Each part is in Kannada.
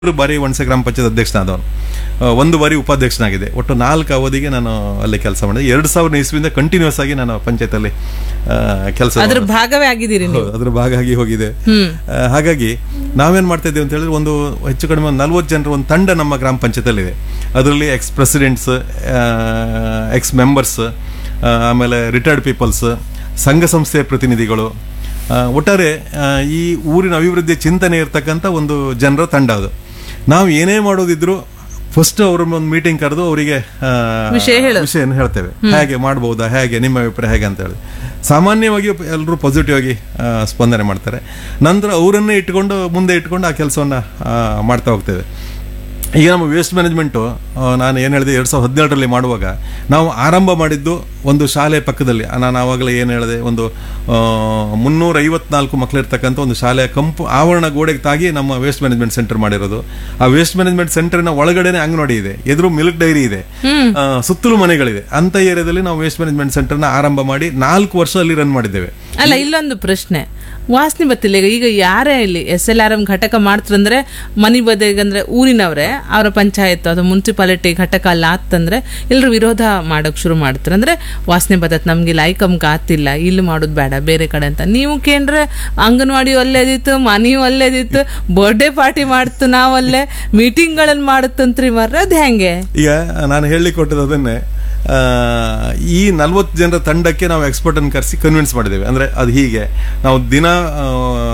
ಮೂರು ಬಾರಿ ವಣಸೆ ಗ್ರಾಮ ಪಂಚಾಯತ್ ಅಧ್ಯಕ್ಷನಾದವನು ಆ, ಒಂದು ಬಾರಿ ಉಪಾಧ್ಯಕ್ಷನಾಗಿದೆ ಒಟ್ಟು ನಾಲ್ಕು ಅವಧಿಗೆ ನಾನು ಅಲ್ಲಿ ಕೆಲಸ ಮಾಡಿದೆ ಎರಡು ಸಾವಿರದ ಇಸ್ವಿಯಿಂದ ಕಂಟಿನ್ಯೂಸ್ ಆಗಿ ನಾನು ಪಂಚಾಯತಲ್ಲಿ ಕೆಲಸ ಅದ್ರ ಭಾಗವೇ ಆಗಿದ್ದೀರಿ ನೀವು ಅದ್ರ ಭಾಗ ಆಗಿ ಹೋಗಿದೆ ಆ, ಹಾಗಾಗಿ ನಾವೇನ್ ಮಾಡ್ತಾ ಇದ್ದೇವೆ ಅಂತ ಹೇಳಿದ್ರೆ ಒಂದು ಹೆಚ್ಚು ಕಡಿಮೆ ಒಂದು ನಲ್ವತ್ತು ಜನರ ಒಂದು ತಂಡ ನಮ್ಮ ಗ್ರಾಮ ಪಂಚಾಯತಲ್ಲಿದೆ ಅದರಲ್ಲಿ ಎಕ್ಸ್ ಪ್ರೆಸಿಡೆಂಟ್ಸ್ ಎಕ್ಸ್ ಮೆಂಬರ್ಸ್ ಆಮೇಲೆ ರಿಟೈರ್ಡ್ ಪೀಪಲ್ಸ್ ಸಂಘ ಸಂಸ್ಥೆಯ ಪ್ರತಿನಿಧಿಗಳು ಆ, ಒಟ್ಟಾರೆ ಆ, ಈ ಊರಿನ ಅಭಿವೃದ್ಧಿ ಚಿಂತನೆ ಇರ್ತಕ್ಕಂಥ ಒಂದು ಜನರ ತಂಡ ಅದು ನಾವು ಏನೇ ಮಾಡೋದಿದ್ರು ಫಸ್ಟ್ ಅವ್ರ ಒಂದು ಮೀಟಿಂಗ್ ಕರೆದು ಅವರಿಗೆ ವಿಷಯ ಹೇಳು. ವಿಷಯನ ಹೇಳ್ತೇವೆ ಹೇಗೆ ಮಾಡ್ಬೋದಾ ಹೇಗೆ ನಿಮ್ಮ ಅಭಿಪ್ರಾಯ ಹೇಗೆ ಅಂತ ಹೇಳಿ ಸಾಮಾನ್ಯವಾಗಿ ಎಲ್ಲರೂ ಪಾಸಿಟಿವ್ ಆಗಿ ಆ, ಸ್ಪಂದನೆ ಮಾಡ್ತಾರೆ ನಂತರ ಅವರನ್ನೇ ಇಟ್ಕೊಂಡು ಮುಂದೆ ಇಟ್ಕೊಂಡು ಆ ಕೆಲಸವನ್ನ ಮಾಡ್ತಾ ಹೋಗ್ತೇವೆ ಈಗ ನಮ್ಮ ವೇಸ್ಟ್ ಮ್ಯಾನೇಜ್ಮೆಂಟು ನಾನು ಏನು ಹೇಳಿದೆ ಎರಡು ಸಾವಿರದ ಹದಿನೇಳರಲ್ಲಿ ಮಾಡುವಾಗ ನಾವು ಆರಂಭ ಮಾಡಿದ್ದು ಒಂದು ಶಾಲೆ ಪಕ್ಕದಲ್ಲಿ ಆ, ನಾನು ಆವಾಗಲೇ ಏನು ಹೇಳಿದೆ ಒಂದು ಮುನ್ನೂರ ಐವತ್ನಾಲ್ಕು ಮಕ್ಕಳಿರ್ತಕ್ಕಂಥ ಒಂದು ಶಾಲೆಯ ಕಂಪು ಆವರಣ ಗೋಡೆಗೆ ತಾಗಿ ನಮ್ಮ ವೇಸ್ಟ್ ಮ್ಯಾನೇಜ್ಮೆಂಟ್ ಸೆಂಟರ್ ಮಾಡಿರೋದು ಆ ವೇಸ್ಟ್ ಮ್ಯಾನೇಜ್ಮೆಂಟ್ ಸೆಂಟರ್ನ ಒಳಗಡೆನೆ ಅಂಗನವಾಡಿ ಇದೆ ಎದುರು ಮಿಲ್ಕ್ ಡೈರಿ ಇದೆ ಆ, ಸುತ್ತಲೂ ಮನೆಗಳಿದೆ ಅಂತ ಏರಿಯಾದಲ್ಲಿ ನಾವು ವೇಸ್ಟ್ ಮ್ಯಾನೇಜ್ಮೆಂಟ್ ಸೆಂಟರ್ನ ಆರಂಭ ಮಾಡಿ ನಾಲ್ಕು ವರ್ಷ ಅಲ್ಲಿ ರನ್ ಮಾಡಿದ್ದೇವೆ ಅಲ್ಲ ಇಲ್ಲೊಂದು ಪ್ರಶ್ನೆ ವಾಸನೆ ಬರ್ತಿಲ್ಲ ಈಗ ಈಗ ಯಾರೇ ಇಲ್ಲಿ ಎಸ್ ಎಲ್ ಆರ್ ಎಂ ಘಟಕ ಮಾಡ್ತಾರಂದ್ರೆ ಮನಿ ಬದಿಗಂದ್ರೆ ಊರಿನವ್ರೆ ಅವರ ಪಂಚಾಯತ್ ಅಥವಾ ಮುನ್ಸಿಪಾಲಿಟಿ ಘಟಕ ಅಲ್ಲ ಆತಂದ್ರೆ ಎಲ್ಲರೂ ವಿರೋಧ ಮಾಡೋಕ್ ಶುರು ಮಾಡ್ತಾರೆ ಅಂದ್ರೆ ವಾಸನೆ ಬದತ್ ನಮ್ಗೆ ಲೈಕಮ್ಗೆ ಆತಿಲ್ಲ ಇಲ್ಲಿ ಮಾಡೋದು ಬೇಡ ಬೇರೆ ಕಡೆ ಅಂತ ನೀವು ಕೇಂದ್ರೆ ಅಂಗನವಾಡಿ ಒಳ್ಳೇದಿತ್ತು ಮನೆಯೂ ಒಳ್ಳೇದಿತ್ತು ಬರ್ಡೇ ಪಾರ್ಟಿ ಮಾಡ್ತು ನಾವಲ್ಲೇ ಮೀಟಿಂಗ್ಗಳನ್ನು ಮಾಡುತ್ತಂತ್ರಿ ಮರ್ರೆ ಅದು ಹೆಂಗೆ ಈಗ ನಾನು ಹೇಳಿ ಕೊಟ್ಟದ್ದು ಅದನ್ನೇ ಆ, ಈ ನಲ್ವತ್ತು ಜನರ ತಂಡಕ್ಕೆ ನಾವು ಎಕ್ಸ್ಪರ್ಟ್ ಅನ್ನು ಕರೆಸಿ ಕನ್ವಿನ್ಸ್ ಮಾಡಿದ್ದೇವೆ ಅಂದ್ರೆ ಅದು ಹೀಗೆ ನಾವು ದಿನ ಆ,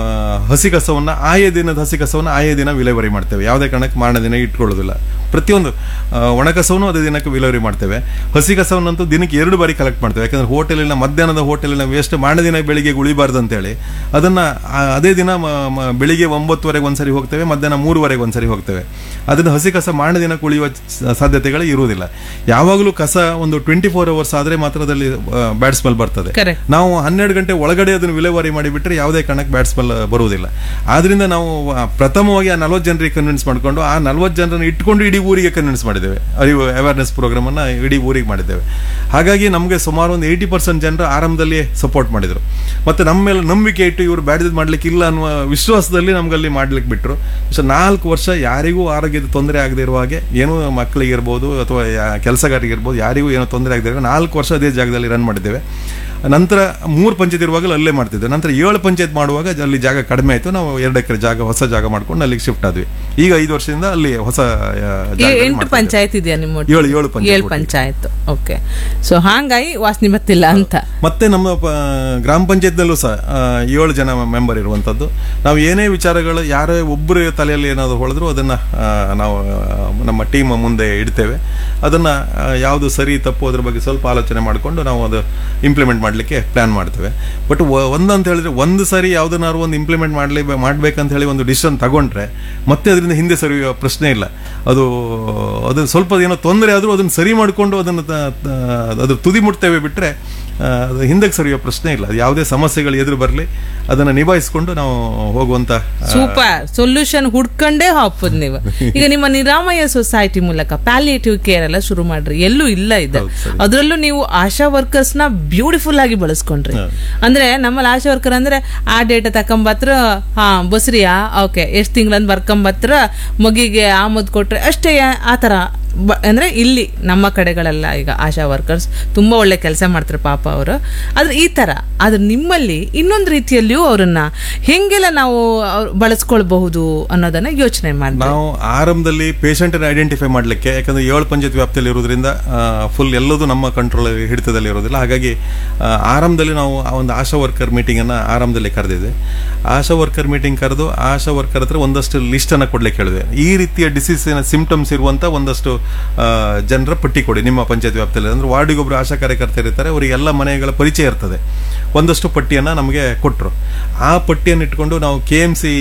ಹಸಿ ಕಸವನ್ನ ಆಯಾ ದಿನದ ಹಸಿ ಕಸವನ್ನ ಆಯಾ ದಿನ ವಿಲೇವಾರಿ ಮಾಡ್ತೇವೆ ಯಾವುದೇ ಕಾರಣಕ್ಕೆ ಮಾರನೇ ದಿನ ಇಟ್ಕೊಳ್ಳೋದಿಲ್ಲ ಪ್ರತಿಯೊಂದು ಆ, ಒಣ ಕಸವನ್ನು ಅದೇ ದಿನಕ್ಕೆ ವಿಲೇವಾರಿ ಮಾಡ್ತೇವೆ ಹಸಿ ಕಸವನ್ನಂತೂ ದಿನಕ್ಕೆ ಎರಡು ಬಾರಿ ಕಲೆಕ್ಟ್ ಮಾಡ್ತೇವೆ ಯಾಕಂದ್ರೆ ಹೋಟೆಲಿನ ಮಧ್ಯಾಹ್ನದ ಹೋಟೆಲಿನ ವೇಸ್ಟ್ ಮಾರನೇ ದಿನ ಬೆಳಿಗ್ಗೆ ಉಳಿಬಾರ್ದು ಅಂತೇಳಿ ಅದನ್ನ ಆ, ಅದೇ ದಿನ ಮ- ಮ- ಬೆಳಿಗ್ಗೆ ಒಂಬತ್ತುವರೆಗೆ ಒಂದ್ಸರಿ ಹೋಗ್ತೇವೆ ಮಧ್ಯಾಹ್ನ ಮೂರುವರೆಗೆ ಒಂದ್ಸರಿ ಹೋಗ್ತೇವೆ ಅದನ್ನ ಹಸಿ ಕಸ ಮಾರನೇ ದಿನ ಉಳಿಯುವ ಸ- ಸಾಧ್ಯತೆಗಳು ಇರುವುದಿಲ್ಲ ಯಾವಾಗಲೂ ಕಸ ಒಂದು ಟ್ವೆಂಟಿ ಫೋರ್ ಅವರ್ಸ್ ಆದ್ರೆ ಮಾತ್ರ ಅದರಲ್ಲಿ ಬ್ಯಾಡ್ ಸ್ಮೆಲ್ ಬರ್ತದೆ Correct. ನಾವು ಹನ್ನೆರಡು ಗಂಟೆ ಒಳಗಡೆ ಅದನ್ನು ವಿಲೇವಾರಿ ಮಾಡಿಬಿಟ್ರೆ ಯಾವುದೇ ಕಾರಣಕ್ಕೆ ಬ್ಯಾಡ್ ಸ್ಮೆಲ್ ಬರುವುದಿಲ್ಲ ಆದ್ರಿಂದ ನಾವು ಆ, ಪ್ರಥಮವಾಗಿ ಆ ನಲ್ವತ್ತು ಜನರಿಗೆ ಕನ್ವಿನ್ಸ್ ಮಾಡ್ಕೊಂಡು ಆ ನಲ್ವತ್ತು ಜನರನ್ನು ಇಟ್ಕೊಂಡು ಇಡೀ ಊರಿಗೆ ಕನ್ವಿನ್ಸ್ ಮಾಡಿದ್ದೇವೆ ಅರಿವು ಅವೇರ್ನೆಸ್ ಪ್ರೋಗ್ರಾಮ್ ಅನ್ನ ಇಡೀ ಊರಿಗೆ ಮಾಡಿದ್ದೇವೆ ಹಾಗಾಗಿ ನಮಗೆ ಸುಮಾರು ಒಂದು ಏಯ್ಟಿ ಪರ್ಸೆಂಟ್ ಜನರು ಆರಂಭದಲ್ಲಿ ಸಪೋರ್ಟ್ ಮಾಡಿದ್ರು ಮತ್ತೆ ನಮ್ಮ ಮೇಲೆ ನಂಬಿಕೆ ಇಟ್ಟು ಇವರು ಬ್ಯಾಡ್ದು ಮಾಡ್ಲಿಕ್ಕೆ ಇಲ್ಲ ಅನ್ನುವ ವಿಶ್ವಾಸದಲ್ಲಿ ನಮ್ಗಲ್ಲಿ ಮಾಡ್ಲಿಕ್ಕೆ ಬಿಟ್ರು ಸೊ ನಾಲ್ಕು ವರ್ಷ ಯಾರಿಗೂ ಆರೋಗ್ಯದ ತೊಂದರೆ ಆಗದೆ ಇರುವ ಹಾಗೆ ಏನೋ ಮಕ್ಕಳಿಗಿರ್ಬೋದು ಅಥವಾ ಕೆಲಸಗಾರರಿಗಿರ್ಬೋದು ಯಾರಿಗೂ ಏನೋ ತೊಂದರೆ ಆಗದೆ ಇರೋ ನಾಲ್ಕು ವರ್ಷ ಅದೇ ಜಾಗದಲ್ಲಿ ರನ್ ಮಾಡಿದ್ದೇವೆ ನಂತರ ಮೂರು ಪಂಚಾಯತ್ ಇರುವಾಗಲೂ ಅಲ್ಲೇ ಮಾಡ್ತಿದ್ದೆ ನಂತರ ಏಳು ಪಂಚಾಯತ್ ಮಾಡುವಾಗ ಅಲ್ಲಿ ಜಾಗ ಕಡಿಮೆ ಆಯಿತು ನಾವು ಎರಡು ಎಕರೆ ಜಾಗ ಹೊಸ ಜಾಗ ಮಾಡ್ಕೊಂಡು ಅಲ್ಲಿಗೆ ಶಿಫ್ಟ್ ಆದ್ವಿ ಈಗ ಐದು ವರ್ಷದಿಂದ ಅಲ್ಲಿ ಹೊಸ ಆ, ಈ ಜಾಗದಲ್ಲಿ ಎಂಟು ಮಾಡ್ತಿದ್ದೇವೆ. ಪಂಚಾಯತ್ ಇದೆಯಾ ನಿಮ್ಮ ಒಟ್ಟು? ಏಳು ಏಳು ಪಂಚಾಯತ್ ಏಳು ಪಂಚಾಯತ್ ಓಕೆ ಸೊ ಹಾಂಗಾಗಿ ವಾಸನೆ ಬರ್ತಿಲ್ಲ ಅಂತ ಮತ್ತೆ ನಮ್ಮ ಪ- ಗ್ರಾಮ ಪಂಚಾಯತ್ನಲ್ಲೂ ಸಹ ಆ, ಏಳು ಜನ ಮೆಂಬರ್ ಇರುವಂಥದ್ದು ನಾವು ಏನೇ ವಿಚಾರಗಳು ಯಾರೇ ಒಬ್ಬರು ತಲೆಯಲ್ಲಿ ಏನಾದ್ರು ಹೊಳೆದ್ರು ಅದನ್ನ ಆ, ನಾವು ಆ, ನಮ್ಮ ಟೀಮ್ ಮುಂದೆ ಇಡ್ತೇವೆ ಅದನ್ನ ಆ, ಯಾವುದು ಸರಿ ತಪ್ಪು ಅದ್ರ ಬಗ್ಗೆ ಸ್ವಲ್ಪ ಆಲೋಚನೆ ಮಾಡಿಕೊಂಡು ನಾವು ಅದು ಇಂಪ್ಲಿಮೆಂಟ್ ಮಾಡಲಿಕ್ಕೆ ಪ್ಲಾನ್ ಮಾಡ್ತೇವೆ ಬಟ್ ಒಂದಂತ ಹೇಳಿದ್ರೆ ಒಂದು ಸರಿ ಯಾವ್ದನ್ನಾದ್ರು ಒಂದು ಇಂಪ್ಲಿಮೆಂಟ್ ಮಾಡಲಿ ಮಾಡ್ಬೇಕಂತ ಹೇಳಿ ಒಂದು ಡಿಸಿಷನ್ ತಗೊಂಡ್ರೆ ಮತ್ತೆ ಅದರಿಂದ ಹಿಂದೆ ಸರಿಯುವ ಪ್ರಶ್ನೆ ಇಲ್ಲ ಅದು ಅದು ಸ್ವಲ್ಪ ಏನೋ ತೊಂದರೆ ಆದರೂ ಅದನ್ನು ಸರಿ ಮಾಡಿಕೊಂಡು ಅದನ್ನು ತ- ತ- ಅದ್ರ ತುದಿ ಮುಟ್ತೇವೆ ಬಿಟ್ರೆ ಆ, ಅದು ಹಿಂದಕ್ಕೆ ಸರಿಯುವ ಪ್ರಶ್ನೆ ಇಲ್ಲ ಅದು ಯಾವುದೇ ಸಮಸ್ಯೆಗಳು ಎದುರು ಬರಲಿ ಅದನ್ನು ನಿಭಾಯಿಸಿಕೊಂಡು ನಾವು ಹೋಗುವಂತ ಆ, ಸೂಪರ್ ಸೊಲ್ಯೂಷನ್ ಹುಡ್ಕೊಂಡೇ ಹಾಪದ್ ನೀವು ಈಗ ನಿಮ್ಮ ನಿರಾಮಯ ಸೊಸೈಟಿ ಮೂಲಕ ಪ್ಯಾಲಿಯೇಟಿವ್ ಕೇರ್ ಎಲ್ಲ ಶುರು ಮಾಡ್ರಿ ಎಲ್ಲೂ ಇಲ್ಲ ಇದೆ ಅದರಲ್ಲೂ ನೀವು ಆಶಾ ವರ್ಕರ್ಸ್ ನ ಬ್ಯೂಟಿಫುಲ್ ಆಗಿ ಬಳಸ್ಕೊಂಡ್ರಿ ಅಂದ್ರೆ ನಮ್ಮಲ್ಲಿ ಆಶಾ ವರ್ಕರ್ ಅಂದ್ರೆ ಆ ಡೇಟಾ ತಕೊಂಬತ್ರ ಹಾ ಬಸ್ರಿಯಾ ಓಕೆ ಎಷ್ಟ್ ತಿಂಗಳಂದ್ ಬರ್ಕೊಂಬತ್ರ ಮಗಿಗೆ ಆಮದ್ ಕೊಟ್ರೆ ಅಷ್ಟೇ ಆ ತರ ಬ- ಅಂದ್ರೆ ಇಲ್ಲಿ ನಮ್ಮ ಕಡೆಗಳೆಲ್ಲ ಈಗ ಆಶಾ ವರ್ಕರ್ಸ್ ತುಂಬಾ ಒಳ್ಳೆ ಕೆಲಸ ಮಾಡ್ತಾರೆ ಪಾಪ ಅವರು ಆದ್ರೆ ಈ ತರ ಆದ್ರೆ ನಿಮ್ಮಲ್ಲಿ ಇನ್ನೊಂದು ರೀತಿಯಲ್ಲಿಯೂ ಅವರನ್ನ ಹೆಂಗೆಲ್ಲ ನಾವು ಅವ್ರ್ ಬಳಸ್ಕೊಳ್ಬಹುದು ಅನ್ನೋದನ್ನ ಯೋಚನೆ ಮಾಡಿ ನಾವು ಆರಂಭದಲ್ಲಿ ಪೇಷಂಟ್ ಐಡೆಂಟಿಫೈ ಮಾಡಲಿಕ್ಕೆ ಯಾಕಂದ್ರೆ ಏಳು ಪಂಚಾಯತ್ ವ್ಯಾಪ್ತಿಯಲ್ಲಿ ಇರೋದ್ರಿಂದ ಫುಲ್ ಎಲ್ಲದೂ ನಮ್ಮ ಕಂಟ್ರೋಲ್ ಹಿಡಿತದಲ್ಲಿ ಇರೋದಿಲ್ಲ ಹಾಗಾಗಿ ಆ, ಆರಂಭದಲ್ಲಿ ನಾವು ಆ ಒಂದು ಆಶಾ ವರ್ಕರ್ ಮೀಟಿಂಗ್ ಅನ್ನ ಆರಂಭದಲ್ಲಿ ಕರೆದಿದ್ದೆ ಆಶಾ ವರ್ಕರ್ ಮೀಟಿಂಗ್ ಕರೆದು ಆಶಾ ವರ್ಕರ್ ಹತ್ರ ಒಂದಷ್ಟು ಲಿಸ್ಟ್ ಅನ್ನ ಕೊಡ್ಲಿಕ್ಕೆ ಹೇಳಿದೆ ಈ ರೀತಿಯ ಡಿಸೀಸಿನ ಸಿಂಪ್ಟಮ್ಸ್ ಇರುವಂತ ಒಂದಷ್ಟು ಆ, ಜನರ ಪಟ್ಟಿ ಕೊಡಿ ನಿಮ್ಮ ಪಂಚಾಯತ್ ವ್ಯಾಪ್ತಿಯಲ್ಲಿ ಅಂದ್ರೆ ವಾರ್ಡಿಗೊಬ್ರು ಆಶಾ ಕಾರ್ಯಕರ್ತರು ಇರ್ತಾರೆ ಅವರಿಗೆ ಎಲ್ಲ ಮನೆಗಳ ಪರಿಚಯ ಇರ್ತದೆ ಒಂದಷ್ಟು ಪಟ್ಟಿಯನ್ನ ನಮಗೆ ಕೊಟ್ಟರು ಆ ಪಟ್ಟಿಯನ್ನು ಇಟ್ಕೊಂಡು ನಾವು K M C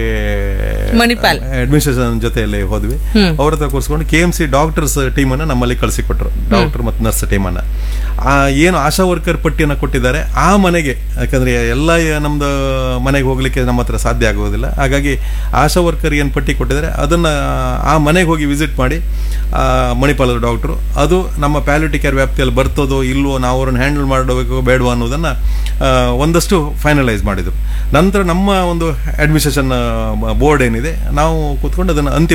Manipal. Administration ಜೊತೆಯಲ್ಲಿ ಹೋದ್ವಿ ಅವ್ರ ಹತ್ರ ಕೂರಿಸ್ಕೊಂಡು K M C doctors team ಅನ್ನ ನಮ್ಮಲ್ಲಿ ಕಳಿಸಿಕೊಟ್ರು ಡಾಕ್ಟರ್ ಮತ್ತು ನರ್ಸ್ ಟೀಮ್ ಅನ್ನ ಆ ಏನು ಆಶಾ ವರ್ಕರ್ ಪಟ್ಟಿಯನ್ನ ಕೊಟ್ಟಿದ್ದಾರೆ ಆ ಮನೆಗೆ ಯಾಕಂದ್ರೆ ಎಲ್ಲ ನಮ್ದು ಮನೆಗೆ ಹೋಗ್ಲಿಕ್ಕೆ ನಮ್ಮ ಹತ್ರ ಸಾಧ್ಯ ಆಗುವುದಿಲ್ಲ ಹಾಗಾಗಿ ಆಶಾ ವರ್ಕರ್ ಏನು ಪಟ್ಟಿ ಕೊಟ್ಟಿದ್ದಾರೆ ಅದನ್ನ ಆ ಮನೆಗೆ ಹೋಗಿ ವಿಸಿಟ್ ಮಾಡಿ ಆ, ಮಣಿಪಾಲದ ಡಾಕ್ಟ್ರು ಅದು ನಮ್ಮ ಪ್ಯಾಲಿಟಿ ಕೇರ್ ವ್ಯಾಪ್ತಿಯಲ್ಲಿ ಬರ್ತದೋ ಇಲ್ವೋ ನಾವು ಅವ್ರನ್ನ ಹ್ಯಾಂಡಲ್ ಮಾಡಬೇಕು ಬೇಡವೋ ಅನ್ನೋದನ್ನು ಒಂದಷ್ಟು ಫೈನಲೈಸ್ ಮಾಡಿದರು ನಂತರ ನಮ್ಮ ಒಂದು ಅಡ್ಮಿನಿಸ್ಟ್ರೇಷನ್ ಬೋರ್ಡ್ ಏನಿದೆ ನಾವು ಕೂತ್ಕೊಂಡು ಅದನ್ನು ಅಂತಿಮ